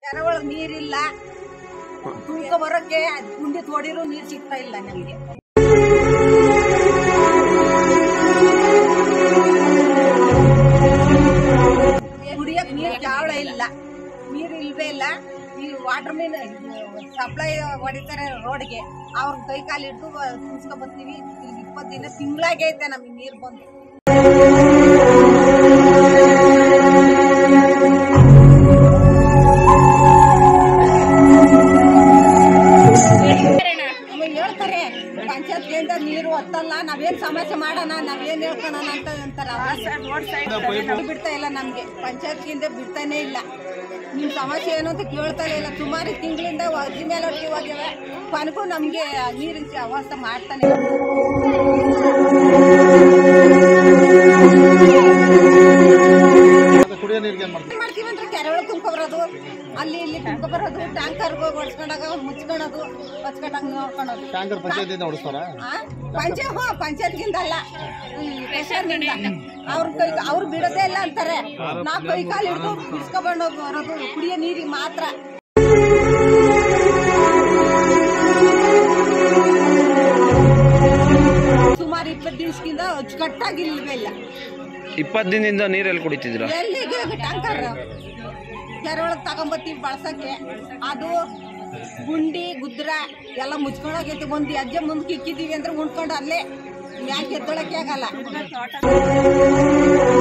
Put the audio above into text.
ಕೆರೆ ಒಳಗ್ ನೀರಿಲ್ಲ ತುಳ್ಕ ಬರಕ್ಕೆ ಗುಂಡಿ ತೋಡಿರು ನೀರ್ ಸಿಗ್ತಾ ಇಲ್ಲ ನಮ್ಗೆ ಕುಡಿಯಕ್ ನೀರ್ ಚಾವಳ ಇಲ್ಲ ನೀರ್ ಇಲ್ವೇ ಇಲ್ಲ ಈ ವಾಟರ್ ಮೀನ್ ಸಪ್ಲೈ ಹೊಡಿತಾರೆ ರೋಡ್ಗೆ ಅವ್ರ ಕೈ ಕಾಲು ಹಿಡ್ದು ತುಂಬಿಸ್ಕೊ ಬರ್ತೀವಿ ಇಪ್ಪತ್ತು ದಿನ ತಿಂಗಳಾಗೈತೆ ನಮಗೆ ನೀರ್ ಬಂದು ಆಮೇಲೆ ಹೇಳ್ತಾರೆ ಪಂಚಾಯತ್ಲಿಂದ ನೀರು ಹೊತ್ತಲ್ಲ ನಾವೇನ್ ಸಮಸ್ಯೆ ಮಾಡೋಣ ನಾವೇನ್ ಹೇಳ್ಕೊಳಣ ಅಂತ ಅಂತಾರ ಬಿಡ್ತಾ ಇಲ್ಲ ನಮ್ಗೆ ಪಂಚಾಯತ್ಲಿಂದ ಬಿಡ್ತಾನೆ ಇಲ್ಲ ನಿಮ್ ಸಮಸ್ಯೆ ಏನು ಅಂತ ಕೇಳ್ತಾ ಇಲ್ಲ ಸುಮಾರು ತಿಂಗಳಿಂದ ಅರ್ಜಿ ಮೇಲೆ ಅರ್ಜಿ ಹೋಗ್ಯಾವೆ ಕೊನೆಗೂ ನಮ್ಗೆ ನೀರಿನ ವ್ಯವಸ್ಥೆ ಮಾಡ್ತಾನೆ ಇಲ್ಲ. ಕುಡಿಯೋ ನೀರಿಗೆ ಏನ್ ಮಾಡ್ತೀವಿ ಏನ್ ಮಾಡ್ತೀವಿ ಅಂದ್ರೆ ಕೆರೆ ಒಳಗೆ ತುಂಬ್ಕೊಬರೋದು ಅಲ್ಲಿ ಇಲ್ಲಿ ತುಂಬ್ಕೊಬರೋದು ಟ್ಯಾಂಕರ್ ಹೊಡ್ಸ್ಕೊಂಡಾಗ ಮುಚ್ಕೊಳೋದು ಹಚ್ಕೊಂಡಂಗ ನೋಡ್ಕೊಳೋದು ಟ್ಯಾಂಕರ್ ಪಂಚಾಯತಿಂದ ಹೊಡಿಸ್ತಾರ ಪಂಚಾಯ ಹೋ ಪಂಚಾಯತ್ಗಿಂದ ಅಲ್ಲ ಪ್ರೆಷರ್ನಿಂದ ಅವ್ರ ಕೈ ಅವ್ರು ಬಿಡೋದೇ ಇಲ್ಲ ಅಂತಾರೆ ನಾವ್ ಕೈ ಕಾಲು ಹಿಡಿದು ಬಿಡ್ಸ್ಕೊಬಂಡು ಬರೋದು ಕುಡಿಯೋ ನೀರಿಗೆ ಮಾತ್ರ ಸುಮಾರು ಇಪ್ಪತ್ತು ದಿವಸದಿಂದ ಅಚ್ಚುಕಟ್ಟಾಗಿ ಇಲ್ವೇ ಇಲ್ಲ ಇಪ್ಪತ್ತು ದಿನದಿಂದ ನೀರೆಲ್ಲಿ ಕುಡಿತಿದ್ರ ಎಲ್ಲಿಗೆ ಟ್ಯಾಂಕರ್ ಕೆರೆ ಒಳಗೆ ತಗೊಂಬತ್ತೀವಿ ಬಳಸಕ್ಕೆ ಅದು ಗುಂಡಿ ಗುದ್ರ ಎಲ್ಲ ಮುಚ್ಕೊಂಡೋಗೈತಿ ಒಂದು ಹೆಜ್ಜೆ ಮುಂದಕ್ಕೆ ಇಕ್ಕಿದೀವಿ ಅಂದ್ರೆ ಉಣ್ಕೊಂಡು ಅಲ್ಲೇ ಮ್ಯಾಕೆ ಎದ್ದೊಳಕ್ಕೆ ಆಗಲ್ಲ